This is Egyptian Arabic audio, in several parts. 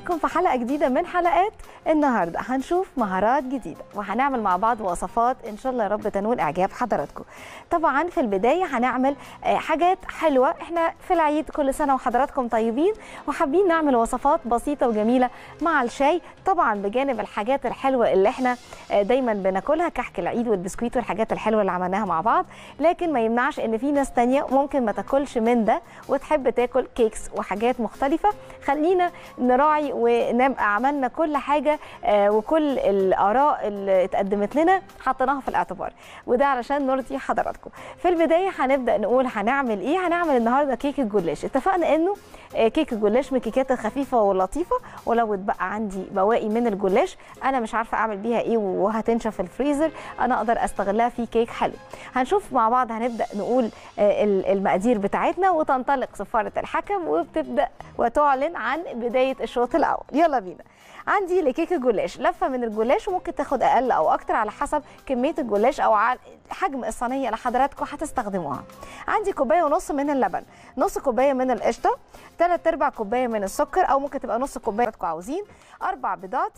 بيكم في حلقه جديده من حلقات النهارده هنشوف مهارات جديده وهنعمل مع بعض وصفات ان شاء الله يا رب تنول اعجاب حضراتكم طبعا في البدايه هنعمل آه، حاجات حلوه احنا في العيد كل سنه وحضراتكم طيبين وحابين نعمل وصفات بسيطه وجميله مع الشاي طبعا بجانب الحاجات الحلوه اللي احنا آه، دايما بناكلها كحك العيد والبسكويت والحاجات الحلوه اللي عملناها مع بعض لكن ما يمنعش ان في ناس تانية ممكن ما تاكلش من ده وتحب تاكل كيكس وحاجات مختلفه خلينا نراعي ونبقى عملنا كل حاجه آه، وكل الاراء اللي اتقدمت لنا حطيناها في الاعتبار وده علشان نرضي حضراتكم في البدايه هنبدا نقول هنعمل ايه هنعمل النهارده كيك الجلاش اتفقنا انه آه، كيك الجلاش من الكيكات الخفيفه واللطيفه ولو اتبقى عندي بواقي من الجلاش انا مش عارفه اعمل بيها ايه وهتنشف في الفريزر انا اقدر استغلها في كيك حلو هنشوف مع بعض هنبدا نقول آه، ال- المقادير بتاعتنا وتنطلق صفاره الحكم وبتبدا وتعلن عن بدايه الشوط الاول يلا بينا عندي لكيك الجلاش لفه من الجلاش وممكن تاخد اقل او اكتر على حسب كميه الجلاش او ع- حجم الصينيه اللي حضراتكم هتستخدموها عندي كوبايه ونص من اللبن نص كوبايه من القشطه ثلاث ارباع كوبايه من السكر او ممكن تبقى نص كوبايه حضراتكم عاوزين اربع بيضات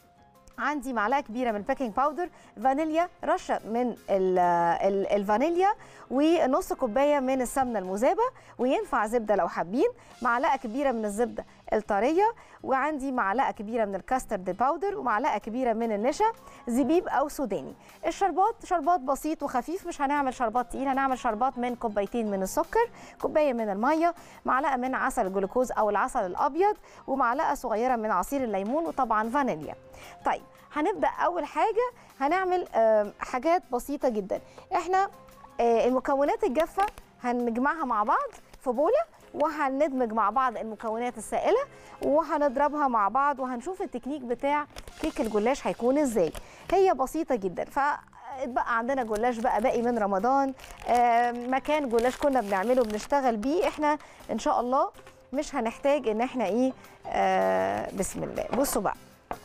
عندي معلقه كبيره من البيكنج باودر فانيليا رشه من ال ال الفانيليا ونص كوبايه من السمنه المذابه وينفع زبده لو حابين معلقه كبيره من الزبده الطريه وعندي معلقه كبيره من الكاسترد باودر ومعلقه كبيره من النشا زبيب او سوداني الشربات شربات بسيط وخفيف مش هنعمل شربات تقيل هنعمل شربات من كوبايتين من السكر كوبايه من الميه معلقه من عسل الجلوكوز او العسل الابيض ومعلقه صغيره من عصير الليمون وطبعا فانيليا طيب هنبدا اول حاجه هنعمل آم، حاجات بسيطه جدا احنا آه، المكونات الجافه هنجمعها مع بعض في بوله وهندمج مع بعض المكونات السائله وهنضربها مع بعض وهنشوف التكنيك بتاع كيك الجلاش هيكون ازاي هي بسيطه جدا ف اتبقى عندنا جلاش بقى باقي من رمضان آه، مكان جلاش كنا بنعمله بنشتغل بيه احنا ان شاء الله مش هنحتاج ان احنا ايه آه بسم الله بصوا بقى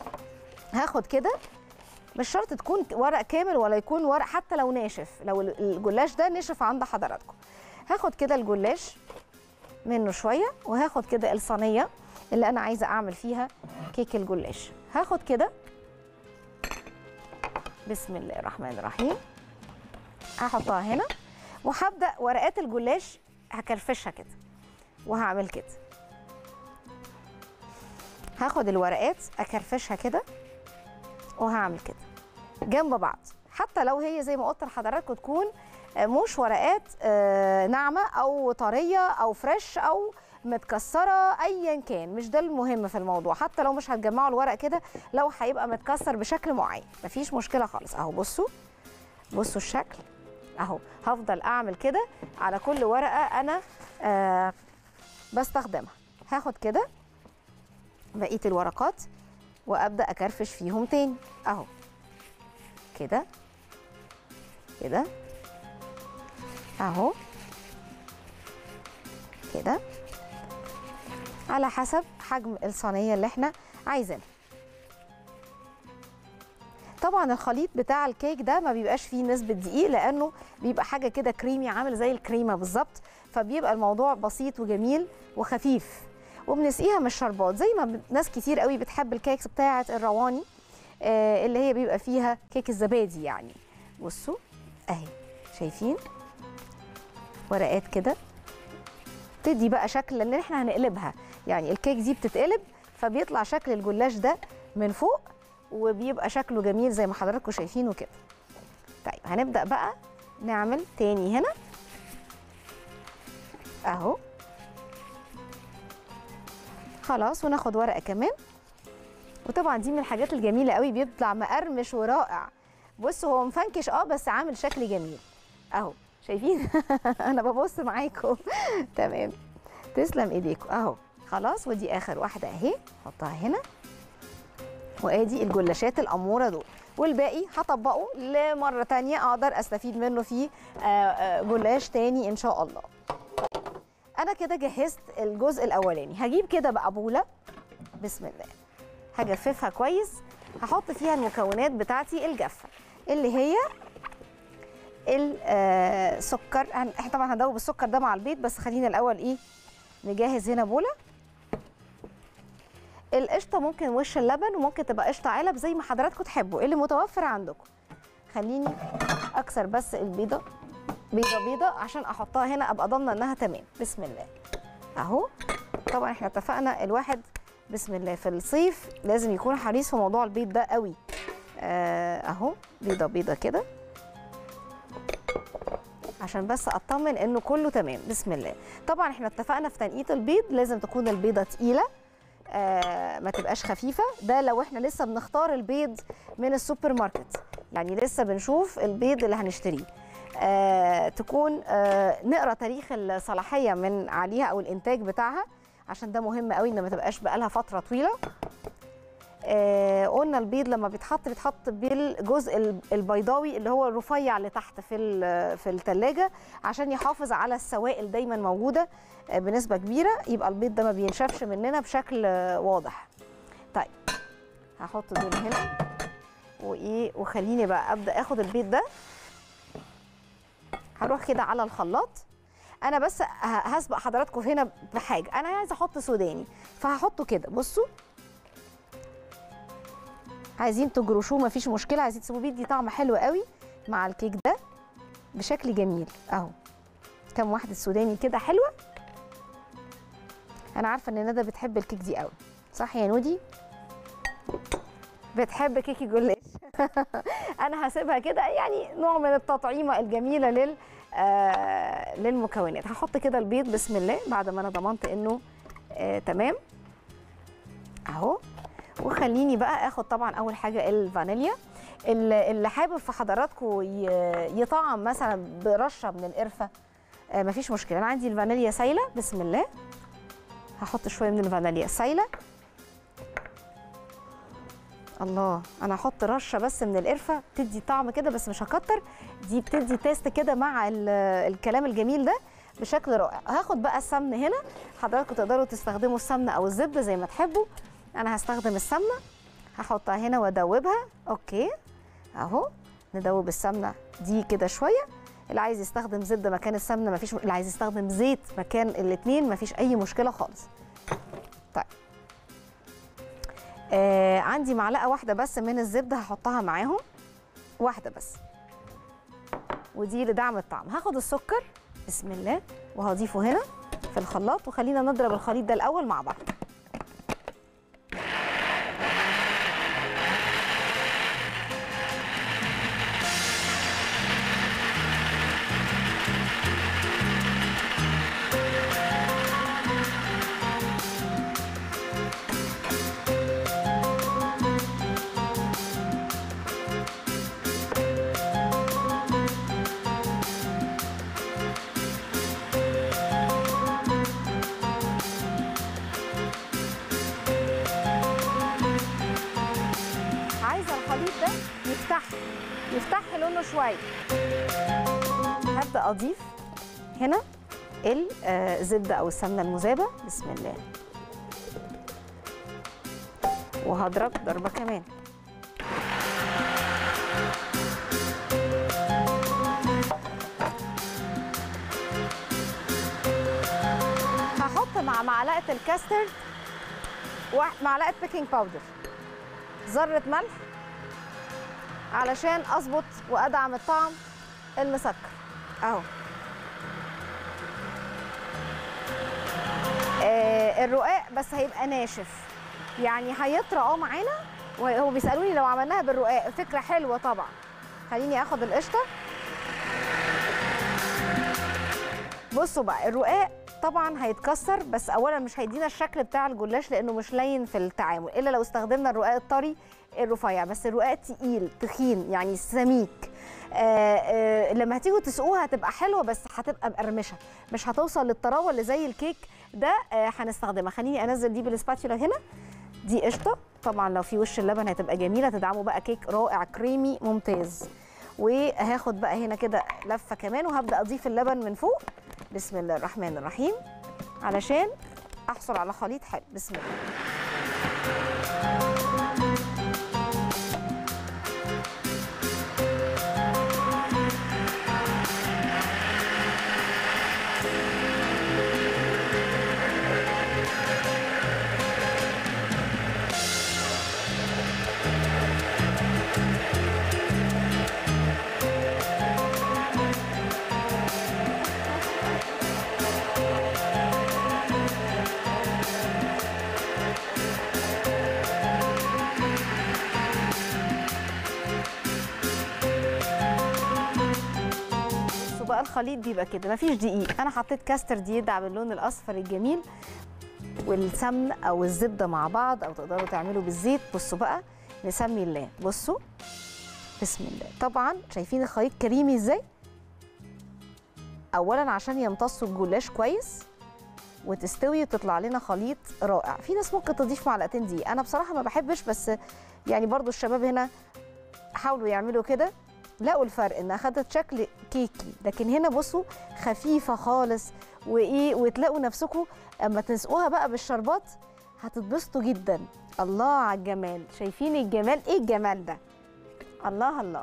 هاخد كده مش شرط تكون ورق كامل ولا يكون ورق حتى لو ناشف لو الجلاش ده نشف عند حضراتكم هاخد كده الجلاش منه شويه وهاخد كده الصينيه اللي انا عايزه اعمل فيها كيك الجلاش هاخد كده بسم الله الرحمن الرحيم هحطها هنا وهبدا ورقات الجلاش هكرفشها كده وهعمل كده هاخد الورقات اكرفشها كده وهعمل كده جنب بعض حتى لو هي زي ما قلت لحضراتكم تكون آه، مش ورقات آه، ناعمه او طريه او فريش او متكسره ايا كان مش ده المهم في الموضوع حتى لو مش هتجمعوا الورق كده لو هيبقى متكسر بشكل معين مفيش مشكله خالص اهو بصوا بصوا الشكل اهو هفضل اعمل كده على كل ورقه انا آه بستخدمها هاخد كده بقيه الورقات وابدا اكرفش فيهم تاني اهو كده كده اهو كده على حسب حجم الصينيه اللي احنا عايزينها طبعا الخليط بتاع الكيك ده ما بيبقاش فيه نسبه دقيق لانه بيبقى حاجه كده كريمي عامل زي الكريمه بالظبط فبيبقى الموضوع بسيط وجميل وخفيف وبنسقيها من الشربات زي ما ب- ناس كتير قوي بتحب الكيكس بتاعه الرواني آه، اللي هي بيبقى فيها كيك الزبادي يعني بصوا اهي شايفين ورقات كده تدي بقى شكل لان احنا هنقلبها يعني الكيك دي بتتقلب فبيطلع شكل الجلاش ده من فوق وبيبقى شكله جميل زي ما حضراتكم شايفينه كده طيب هنبدا بقى نعمل تاني هنا اهو خلاص وناخد ورقه كمان وطبعا دي من الحاجات الجميله قوي بيطلع مقرمش ورائع بصوا هو مفنكش اه بس عامل شكل جميل اهو شايفين انا ببص معاكم تمام تسلم ايديكم اهو خلاص ودي اخر واحده اهي حطها هنا وادي الجلاشات الاموره دول والباقي هطبقه لمره تانية اقدر استفيد منه في آه، آه، جلاش تاني ان شاء الله انا كده جهزت الجزء الاولاني هجيب كده بقى بوله بسم الله هجففها كويس هحط فيها المكونات بتاعتي الجافه اللي هي السكر هن- احنا طبعا هندوب السكر ده مع البيض بس خلينا الاول ايه نجهز هنا بوله القشطه ممكن وش اللبن وممكن تبقى قشطه علب زي ما حضراتكم تحبوا اللي متوفر عندكم خليني اكسر بس البيضه بيضه بيضه عشان احطها هنا ابقى ضامنه انها تمام بسم الله اهو طبعا احنا اتفقنا الواحد بسم الله في الصيف لازم يكون حريص في موضوع البيض ده قوي آه، اهو بيضه بيضه كده عشان بس اطمن انه كله تمام بسم الله طبعا احنا اتفقنا في تنقيط البيض لازم تكون البيضه تقيله آه ما تبقاش خفيفه ده لو احنا لسه بنختار البيض من السوبر ماركت يعني لسه بنشوف البيض اللي هنشتريه آه تكون آه نقرا تاريخ الصلاحيه من عليها او الانتاج بتاعها عشان ده مهم قوي ان ما تبقاش بقالها فتره طويله آه قلنا البيض لما بيتحط بيتحط بالجزء ال- البيضاوي اللي هو الرفيع اللي تحت في ال- في الثلاجه عشان يحافظ على السوائل دايما موجوده آه بنسبه كبيره يبقى البيض ده ما بينشفش مننا بشكل آه واضح طيب هحط دول هنا وايه وخليني بقى ابدا اخد البيض ده هروح كده على الخلاط انا بس ه- هسبق حضراتكم هنا بحاجه انا عايزه احط سوداني فهحطه كده بصوا عايزين تجرشوه مفيش مشكله عايزين تسيبوه بيدي طعم حلو قوي مع الكيك ده بشكل جميل اهو كام واحده سوداني كده حلوه انا عارفه ان ندى بتحب الكيك دي قوي صح يا نودي بتحب كيكي جلاش انا هسيبها كده يعني نوع من التطعيمه الجميله لل آه للمكونات هحط كده البيض بسم الله بعد ما انا ضمنت انه آه تمام اهو وخليني بقى اخد طبعا اول حاجه الفانيليا اللي اللي حابب في حضراتكم ي- يطعم مثلا برشه من القرفه آه مفيش مشكله انا عندي الفانيليا سايله بسم الله هحط شويه من الفانيليا سايله الله انا هحط رشه بس من القرفه تدي طعم كده بس مش هكتر دي بتدي تيست كده مع ال- الكلام الجميل ده بشكل رائع هاخد بقى السمن هنا حضراتكم تقدروا تستخدموا السمنه او الزبده زي ما تحبوا انا هستخدم السمنه هحطها هنا وادوبها اوكي اهو ندوب السمنه دي كده شويه اللي عايز يستخدم زبده مكان السمنه مفيش اللي عايز يستخدم زيت مكان الاثنين مفيش اي مشكله خالص طيب آه عندي معلقه واحده بس من الزبده هحطها معاهم واحده بس ودي لدعم الطعم هاخد السكر بسم الله وهضيفه هنا في الخلاط وخلينا نضرب الخليط ده الاول مع بعض عايزه الخليط ده يفتح يفتح لونه شويه هبدا اضيف هنا الزبده او السمنه المذابه بسم الله وهضرب ضربه كمان هحط مع معلقه الكاسترد ومعلقه بيكنج باودر ذره ملح علشان اظبط وادعم الطعم المسكر اهو آه الرقاق بس هيبقى ناشف يعني هيطرى اه معانا وهو بيسالوني لو عملناها بالرقاق فكره حلوه طبعا خليني اخد القشطه بصوا بقى الرقاق طبعا هيتكسر بس اولا مش هيدينا الشكل بتاع الجلاش لانه مش لين في التعامل الا لو استخدمنا الرقاق الطري الرفيع بس الرقاق تقيل تخين يعني سميك آه آه لما هتيجوا تسقوها هتبقى حلوه بس هتبقى مقرمشه مش هتوصل للطراوه اللي زي الكيك ده آه هنستخدمها خليني انزل دي بالسباتشولا هنا دي قشطه طبعا لو في وش اللبن هتبقى جميله تدعمه بقى كيك رائع كريمي ممتاز وهاخد بقى هنا كده لفه كمان وهبدا اضيف اللبن من فوق بسم الله الرحمن الرحيم علشان احصل على خليط حلو بسم الله بقى الخليط بيبقى كده مفيش دقيق انا حطيت كاستر يدعم باللون الاصفر الجميل والسمن او الزبده مع بعض او تقدروا تعملوا بالزيت بصوا بقى نسمي الله بصوا بسم الله طبعا شايفين الخليط كريمي ازاي اولا عشان يمتصوا الجلاش كويس وتستوي وتطلع لنا خليط رائع في ناس ممكن تضيف معلقتين دقيق انا بصراحه ما بحبش بس يعني برضو الشباب هنا حاولوا يعملوا كده لقوا الفرق انها خدت شكل كيكي لكن هنا بصوا خفيفه خالص وايه وتلاقوا نفسكم اما تسقوها بقى بالشربات هتتبسطوا جدا الله على الجمال شايفين الجمال ايه الجمال ده الله الله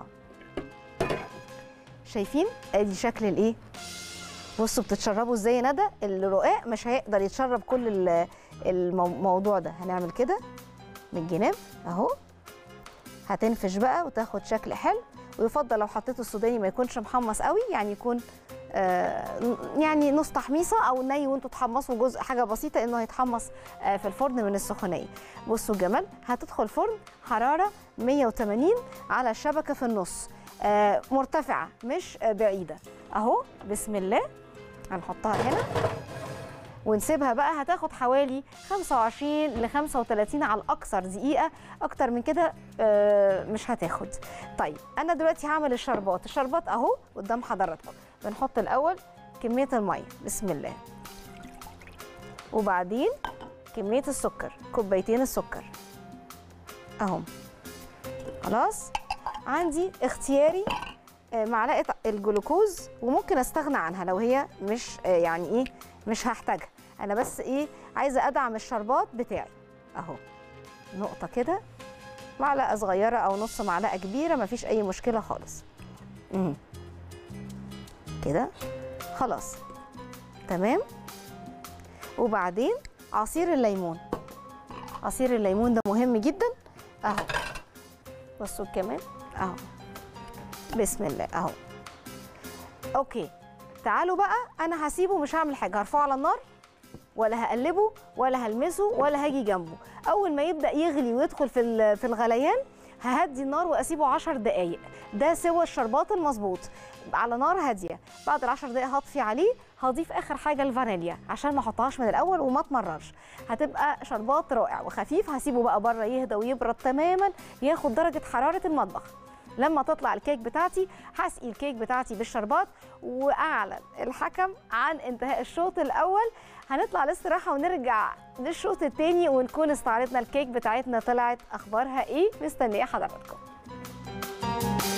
شايفين ادي شكل الايه بصوا بتتشربوا ازاي يا ندى الرقاق مش هيقدر يتشرب كل ال- الموضوع ده هنعمل كده من الجناب اهو هتنفش بقى وتاخد شكل حلو ويفضل لو حطيته السوداني ما يكونش محمص قوي يعني يكون آه يعني نص تحميصه او ني وانتوا تحمصوا جزء حاجه بسيطه انه هيتحمص آه في الفرن من السخونيه بصوا الجمال هتدخل فرن حراره 180 على الشبكه في النص آه مرتفعه مش آه بعيده اهو بسم الله هنحطها هنا ونسيبها بقى هتاخد حوالي 25 ل 35 على الاكثر دقيقه اكتر من كده آه، مش هتاخد طيب انا دلوقتي هعمل الشربات الشربات اهو قدام حضراتكم بنحط الاول كميه الميه بسم الله وبعدين كميه السكر كوبايتين السكر اهم خلاص عندي اختياري آه، معلقه الجلوكوز وممكن استغنى عنها لو هي مش آه، يعني ايه مش هحتاجها انا بس ايه عايزه ادعم الشربات بتاعي اهو نقطه كده معلقه صغيره او نص معلقه كبيره مفيش اي مشكله خالص مم. كده خلاص تمام وبعدين عصير الليمون عصير الليمون ده مهم جدا اهو بصوا كمان اهو بسم الله اهو اوكي تعالوا بقى انا هسيبه مش هعمل حاجه هرفعه على النار ولا هقلبه ولا هلمسه ولا هاجي جنبه اول ما يبدا يغلي ويدخل في ال- في الغليان ههدي النار واسيبه 10 دقائق ده سوى الشربات المظبوط على نار هاديه بعد ال 10 دقائق هطفي عليه هضيف اخر حاجه الفانيليا عشان ما احطهاش من الاول وما تمررش هتبقى شربات رائع وخفيف هسيبه بقى بره يهدى ويبرد تماما ياخد درجه حراره المطبخ لما تطلع الكيك بتاعتي هسقي الكيك بتاعتي بالشربات واعلن الحكم عن انتهاء الشوط الاول هنطلع الاستراحه ونرجع للشوط الثاني ونكون استعرضنا الكيك بتاعتنا طلعت اخبارها ايه مستنيه حضراتكم